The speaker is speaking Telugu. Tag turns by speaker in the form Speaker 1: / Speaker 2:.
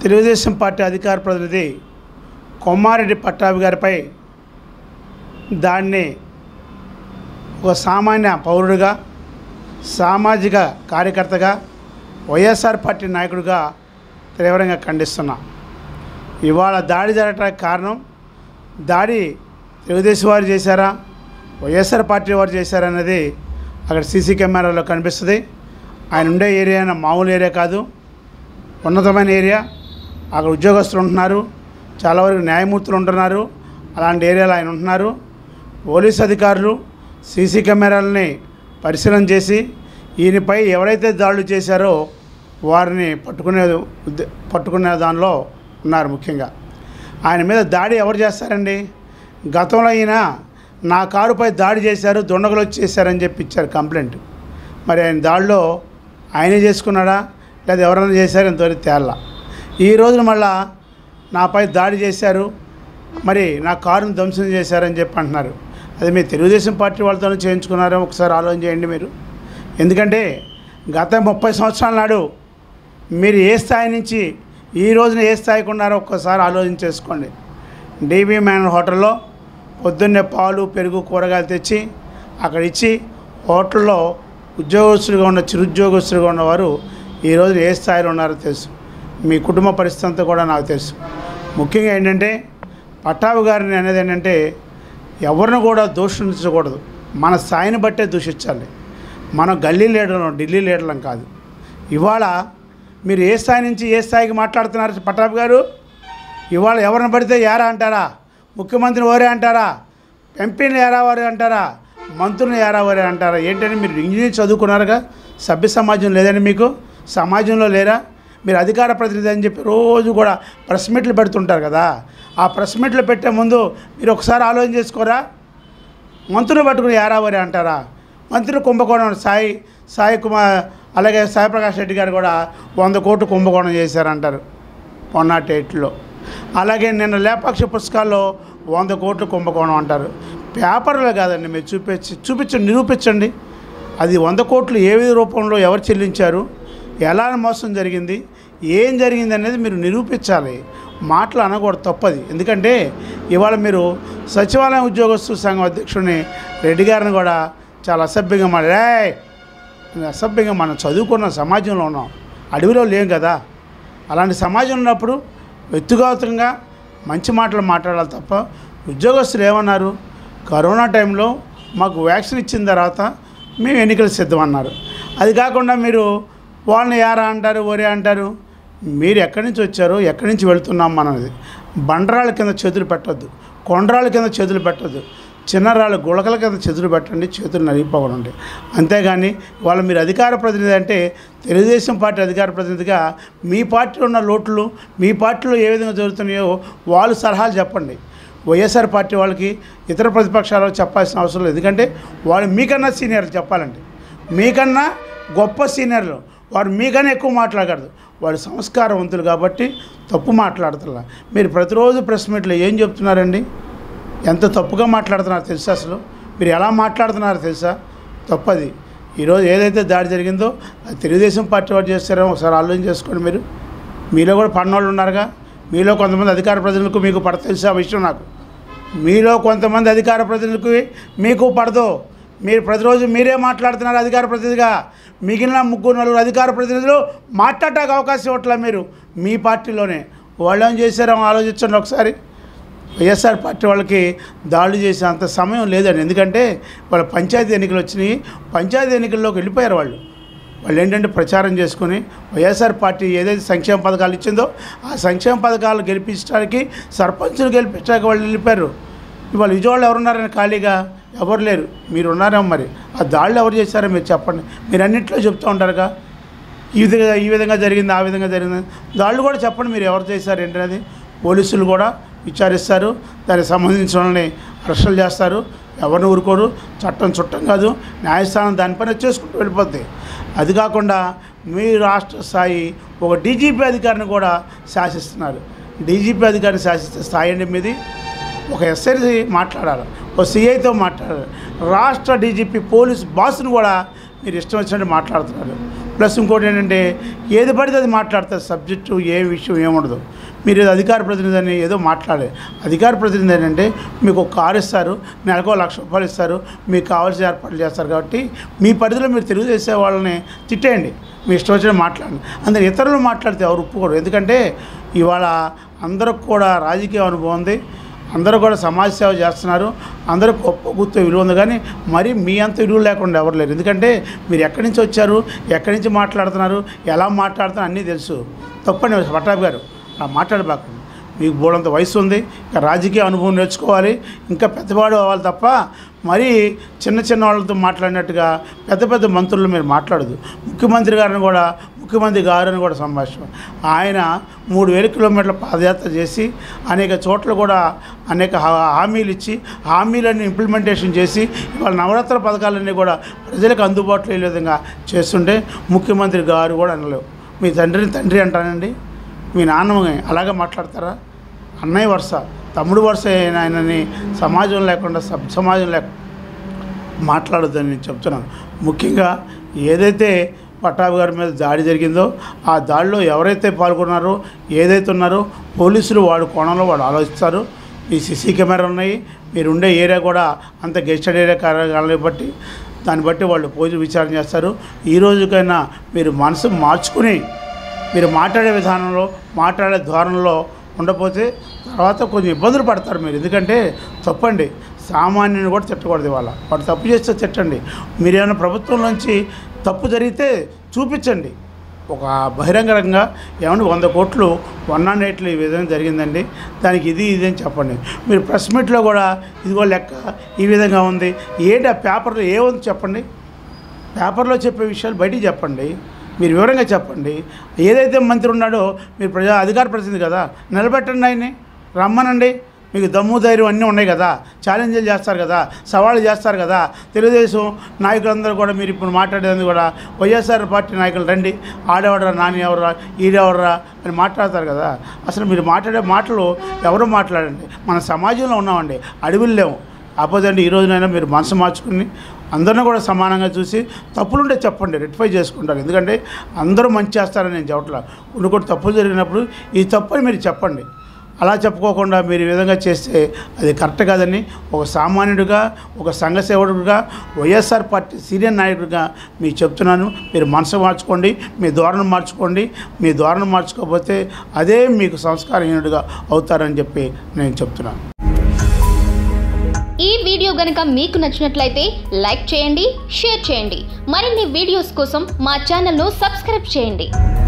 Speaker 1: తెలుగుదేశం పార్టీ అధికార ప్రతినిధి కొమ్మారెడ్డి పట్టాభి గారిపై దాన్ని ఒక సామాన్య పౌరుడిగా సామాజిక కార్యకర్తగా వైఎస్ఆర్ పార్టీ నాయకుడిగా తీవ్రంగా ఖండిస్తున్నా ఇవాళ దాడి జరగడానికి కారణం దాడి తెలుగుదేశం వారు చేశారా వైఎస్ఆర్ పార్టీ వారు చేశారా అనేది అక్కడ సీసీ కెమెరాలో కనిపిస్తుంది ఆయన ఉండే ఏరియా మామూలు ఏరియా కాదు ఉన్నతమైన ఏరియా అక్కడ ఉద్యోగస్తులు ఉంటున్నారు చాలా వరకు న్యాయమూర్తులు ఉంటున్నారు అలాంటి ఏరియాలో ఆయన ఉంటున్నారు పోలీస్ అధికారులు సీసీ కెమెరాలని పరిశీలన చేసి ఈయనపై ఎవరైతే దాడులు చేశారో వారిని పట్టుకునే ఉద్ద- పట్టుకునే దానిలో ఉన్నారు ముఖ్యంగా ఆయన మీద దాడి ఎవరు చేస్తారండి గతంలో ఈయన నా కారుపై దాడి చేశారు దొండగలు వచ్చి చేశారని చెప్పి ఇచ్చారు కంప్లైంట్ మరి ఆయన దాడిలో ఆయనే చేసుకున్నాడా లేదా ఎవరైనా చేశారు ఇంతవరకు తేల్లా ఈ రోజున మళ్ళా నాపై దాడి చేశారు మరి నా కారును ధ్వంసం చేశారని చెప్పి అంటున్నారు అది మీ తెలుగుదేశం పార్టీ వాళ్ళతోనే చేయించుకున్నారో ఒకసారి ఆలోచన చేయండి మీరు ఎందుకంటే గత ముప్పై సంవత్సరాల నాడు మీరు ఏ స్థాయి నుంచి ఈ రోజున ఏ స్థాయికి ఉన్నారో ఒక్కసారి ఆలోచన చేసుకోండి డీబీ మ్యాన్ హోటల్లో పొద్దున్నే పాలు పెరుగు కూరగాయలు తెచ్చి అక్కడ ఇచ్చి హోటల్లో ఉద్యోగస్తులుగా ఉన్న చిరుద్యోగస్తులుగా ఉన్నవారు ఈ రోజున ఏ స్థాయిలో ఉన్నారో తెలుసు మీ కుటుంబ పరిస్థితి అంతా కూడా నాకు తెలుసు ముఖ్యంగా ఏంటంటే పట్టాభి గారిని అనేది ఏంటంటే ఎవరిని కూడా దూషించకూడదు మన స్థాయిని బట్టే దూషించాలి మనం గల్లీ లీడర్లం ఢిల్లీ లీడర్లం కాదు ఇవాళ మీరు ఏ స్థాయి నుంచి ఏ స్థాయికి మాట్లాడుతున్నారు పట్టాభి గారు ఇవాళ ఎవరిని పడితే యారా అంటారా ముఖ్యమంత్రిని ఓరే అంటారా ఎంపీని యారా వారే అంటారా మంత్రులను యారా వారే అంటారా ఏంటంటే మీరు ఇంజనీర్ చదువుకున్నారుగా సభ్య సమాజం లేదండి మీకు సమాజంలో లేరా మీరు అధికార ప్రతినిధి అని చెప్పి రోజు కూడా ప్రెస్ మీట్లు పెడుతుంటారు కదా ఆ ప్రెస్ మీట్లు పెట్టే ముందు మీరు ఒకసారి ఆలోచన చేసుకోరా మంత్రులు పట్టుకుని యారావరి అంటారా మంత్రులు కుంభకోణం సాయి సాయి కుమార్ అలాగే సాయి ప్రకాష్ రెడ్డి గారు కూడా వంద కోట్లు కుంభకోణం చేశారంటారు వన్ నాట్ ఎయిట్లో అలాగే నిన్న లేపాక్ష పుస్తకాల్లో వంద కోట్లు కుంభకోణం అంటారు పేపర్లో కాదండి మీరు చూపించి చూపించండి నిరూపించండి అది వంద కోట్లు ఏ విధ రూపంలో ఎవరు చెల్లించారు ఎలా మోసం జరిగింది ఏం జరిగింది అనేది మీరు నిరూపించాలి మాటలు అనకూడదు తప్పది ఎందుకంటే ఇవాళ మీరు సచివాలయం ఉద్యోగస్తు సంఘం అధ్యక్షుడిని రెడ్డి గారిని కూడా చాలా అసభ్యంగా మాట్లాడే అసభ్యంగా మనం చదువుకున్న సమాజంలో ఉన్నాం అడవిలో లేం కదా అలాంటి సమాజం ఉన్నప్పుడు వ్యక్తిగతంగా మంచి మాటలు మాట్లాడాలి తప్ప ఉద్యోగస్తులు ఏమన్నారు కరోనా టైంలో మాకు వ్యాక్సిన్ ఇచ్చిన తర్వాత మేము ఎన్నికలు సిద్ధమన్నారు అది కాకుండా మీరు వాళ్ళని యారా అంటారు ఒరే అంటారు మీరు ఎక్కడి నుంచి వచ్చారో ఎక్కడి నుంచి వెళ్తున్నాం మనది బండరాళ్ళ కింద చేతులు పెట్టొద్దు కొండరాళ్ళ కింద చేతులు పెట్టొద్దు చిన్నరాళ్ళ గుళకల కింద చేతులు పెట్టండి చేతులు నలిగిపోవడండి అంతేగాని వాళ్ళు మీరు అధికార ప్రతినిధి అంటే తెలుగుదేశం పార్టీ అధికార ప్రతినిధిగా మీ పార్టీలో ఉన్న లోట్లు మీ పార్టీలో ఏ విధంగా జరుగుతున్నాయో వాళ్ళు సలహాలు చెప్పండి వైఎస్ఆర్ పార్టీ వాళ్ళకి ఇతర ప్రతిపక్షాలకు చెప్పాల్సిన అవసరం లేదు ఎందుకంటే వాళ్ళు మీకన్నా సీనియర్ చెప్పాలంటే మీకన్నా గొప్ప సీనియర్లు వారు మీకన్నా ఎక్కువ మాట్లాడగలరు వాళ్ళు సంస్కారవంతులు కాబట్టి తప్పు మాట్లాడుతున్నారు మీరు ప్రతిరోజు ప్రెస్ మీట్లో ఏం చెప్తున్నారండి ఎంత తప్పుగా మాట్లాడుతున్నారో తెలుసా అసలు మీరు ఎలా మాట్లాడుతున్నారో తెలుసా తప్పది ఈరోజు ఏదైతే దాడి జరిగిందో అది తెలుగుదేశం పార్టీ వారు చేస్తారో ఒకసారి ఆలోచన చేసుకోండి మీరు మీలో కూడా పన్నోళ్ళు ఉన్నారుగా మీలో కొంతమంది అధికార ప్రతినిధులకు మీకు పడ తెలుసా ఆ విషయం నాకు మీలో కొంతమంది అధికార ప్రతినిధులకు మీకు పడదు మీరు ప్రతిరోజు మీరే మాట్లాడుతున్నారు అధికార ప్రతినిధిగా మిగిలిన ముగ్గురు నలుగురు అధికార ప్రతినిధులు మాట్లాడటానికి అవకాశం ఇవ్వట్లే మీరు మీ పార్టీలోనే వాళ్ళు ఏం చేశారో ఆలోచించండి ఒకసారి వైఎస్ఆర్ పార్టీ వాళ్ళకి దాడులు చేసే అంత సమయం లేదండి ఎందుకంటే వాళ్ళ పంచాయతీ ఎన్నికలు వచ్చినాయి పంచాయతీ ఎన్నికల్లోకి వెళ్ళిపోయారు వాళ్ళు వాళ్ళు ఏంటంటే ప్రచారం చేసుకుని వైఎస్ఆర్ పార్టీ ఏదైతే సంక్షేమ పథకాలు ఇచ్చిందో ఆ సంక్షేమ పథకాలు గెలిపించడానికి సర్పంచులు గెలిపించడానికి వాళ్ళు వెళ్ళిపోయారు ఇవాళ విజయవాడలో ఎవరున్నారని ఖాళీగా ఎవరు లేరు మీరు ఉన్నారేమో మరి ఆ దాడులు ఎవరు చేశారో మీరు చెప్పండి మీరు అన్నింటిలో చెప్తూ ఉంటారుగా ఈ విధంగా ఈ విధంగా జరిగింది ఆ విధంగా జరిగింది దాళ్ళు కూడా చెప్పండి మీరు ఎవరు చేశారు ఏంటనేది పోలీసులు కూడా విచారిస్తారు దానికి సంబంధించిన వాళ్ళని అరెస్టులు చేస్తారు ఎవరిని ఊరుకోరు చట్టం చుట్టం కాదు న్యాయస్థానం దానిపైన చేసుకుంటూ వెళ్ళిపోద్ది అది కాకుండా మీ రాష్ట్ర స్థాయి ఒక డీజీపీ అధికారిని కూడా శాసిస్తున్నారు డీజీపీ అధికారిని శాసిస్తే స్థాయి అండి మీది ఒక ఎస్ఐ మాట్లాడాలి ఒక సిఐతో మాట్లాడాలి రాష్ట్ర డీజీపీ పోలీస్ బాస్ని కూడా మీరు ఇష్టం వచ్చినట్టు మాట్లాడుతున్నారు ప్లస్ ఇంకోటి ఏంటంటే ఏది పడితే అది మాట్లాడతారు సబ్జెక్టు ఏ విషయం ఏముండదు మీరు ఏదో అధికార ప్రతినిధి అని ఏదో మాట్లాడే అధికార ప్రతినిధి ఏంటంటే మీకు ఒక కారు ఇస్తారు నెలకు లక్ష రూపాయలు ఇస్తారు మీకు కావాల్సిన ఏర్పాట్లు చేస్తారు కాబట్టి మీ పరిధిలో మీరు తెలుగుదేశం వాళ్ళని తిట్టేయండి మీ ఇష్టం వచ్చిన మాట్లాడండి అందులో ఇతరులు మాట్లాడితే ఎవరు ఒప్పుకోరు ఎందుకంటే ఇవాళ అందరికి కూడా రాజకీయ అనుభవం ఉంది అందరూ కూడా సమాజ సేవ చేస్తున్నారు అందరూ గొప్ప గుర్తు విలువ ఉంది కానీ మరి మీ అంత విలువ లేకుండా ఎవరు లేరు ఎందుకంటే మీరు ఎక్కడి నుంచి వచ్చారు ఎక్కడి నుంచి మాట్లాడుతున్నారు ఎలా మాట్లాడుతున్నారు అన్నీ తెలుసు తప్పండి పట్టాభి గారు అలా మాట్లాడబాకండి మీకు బోడంత వయసు ఉంది ఇంకా రాజకీయ అనుభవం నేర్చుకోవాలి ఇంకా పెద్దవాడు అవ్వాలి తప్ప మరీ చిన్న చిన్న వాళ్ళతో మాట్లాడినట్టుగా పెద్ద పెద్ద మంత్రులు మీరు మాట్లాడదు ముఖ్యమంత్రి గారిని కూడా ముఖ్యమంత్రి గారిని కూడా సంభాషణ ఆయన మూడు వేల కిలోమీటర్ల పాదయాత్ర చేసి అనేక చోట్ల కూడా అనేక హా- హామీలు ఇచ్చి హామీలన్నీ ఇంప్లిమెంటేషన్ చేసి ఇవాళ నవరాత్ర పథకాలన్నీ కూడా ప్రజలకు అందుబాటులో వెళ్ళే విధంగా చేస్తుంటే ముఖ్యమంత్రి గారు కూడా అనలేవు మీ తండ్రిని తండ్రి అంటానండి మీ నాన్నమ్మ అలాగే మాట్లాడతారా అన్నయ్య వరుస తమ్ముడు వరుస అయిన ఆయనని సమాజం లేకుండా సబ్ సమాజం లేకుండా మాట్లాడొద్దని నేను చెప్తున్నాను ముఖ్యంగా ఏదైతే పట్టాభి గారి మీద దాడి జరిగిందో ఆ దాడిలో ఎవరైతే పాల్గొన్నారో ఏదైతే ఉన్నారో పోలీసులు వాడు కోణంలో వాడు ఆలోచిస్తారు మీ సీసీ కెమెరా ఉన్నాయి మీరు ఉండే ఏరియా కూడా అంత గెస్టెడ్ ఏరియా కారణాలని బట్టి దాన్ని బట్టి వాళ్ళు పోలీసు విచారణ చేస్తారు ఈ రోజుకైనా మీరు మనసు మార్చుకుని మీరు మాట్లాడే విధానంలో మాట్లాడే ధోరణిలో ఉండకపోతే తర్వాత కొంచెం ఇబ్బందులు పడతారు మీరు ఎందుకంటే తప్పండి సామాన్యుని కూడా తిట్టకూడదు ఇవాళ వాడు తప్పు చేస్తే తిట్టండి మీరేమైనా ప్రభుత్వంలోంచి తప్పు జరిగితే చూపించండి ఒక బహిరంగంగా ఏమన్నా వంద కోట్లు వన్ నాట్ ఎయిట్లు ఈ విధంగా జరిగిందండి దానికి ఇది ఇది అని చెప్పండి మీరు ప్రెస్ మీట్లో కూడా ఇదిగో లెక్క ఈ విధంగా ఉంది ఏంటి ఆ పేపర్లో ఏముంది చెప్పండి పేపర్లో చెప్పే విషయాలు బయటికి చెప్పండి మీరు వివరంగా చెప్పండి ఏదైతే మంత్రి ఉన్నాడో మీరు ప్రజా అధికార ప్రతినిధి కదా నిలబెట్టండి ఆయన్ని రమ్మనండి మీకు దమ్ము ధైర్యం అన్నీ ఉన్నాయి కదా ఛాలెంజ్లు చేస్తారు కదా సవాళ్ళు చేస్తారు కదా తెలుగుదేశం నాయకులందరూ కూడా మీరు ఇప్పుడు మాట్లాడేందుకు కూడా వైఎస్ఆర్ పార్టీ నాయకులు రండి ఆడెవడరా నాని ఎవరా ఈడెవడరా అని మాట్లాడతారు కదా అసలు మీరు మాట్లాడే మాటలు ఎవరు మాట్లాడండి మన సమాజంలో ఉన్నామండి అడవిలో లేము కాకపోతే ఈ రోజునైనా మీరు మనసు మార్చుకుని అందరిని కూడా సమానంగా చూసి తప్పులుంటే చెప్పండి రెక్టిఫై చేసుకుంటారు ఎందుకంటే అందరూ మంచి చేస్తారని నేను చెప్పట్లా కొన్ని కొన్ని తప్పులు జరిగినప్పుడు ఈ తప్పు అని మీరు చెప్పండి అలా చెప్పుకోకుండా మీరు ఈ విధంగా చేస్తే అది కరెక్ట్ కాదని ఒక సామాన్యుడిగా ఒక సంఘ సేవకుడిగా వైఎస్ఆర్ పార్టీ సీనియర్ నాయకుడిగా మీకు చెప్తున్నాను మీరు మనసు మార్చుకోండి మీ ధోరణి మార్చుకోండి మీ ధోరణి మార్చుకోకపోతే అదే మీకు సంస్కారహీనుడిగా అవుతారని చెప్పి నేను చెప్తున్నాను
Speaker 2: ఈ వీడియో గనుక మీకు నచ్చినట్లయితే లైక్ చేయండి షేర్ చేయండి మరిన్ని వీడియోస్ కోసం మా ఛానల్ను సబ్స్క్రైబ్ చేయండి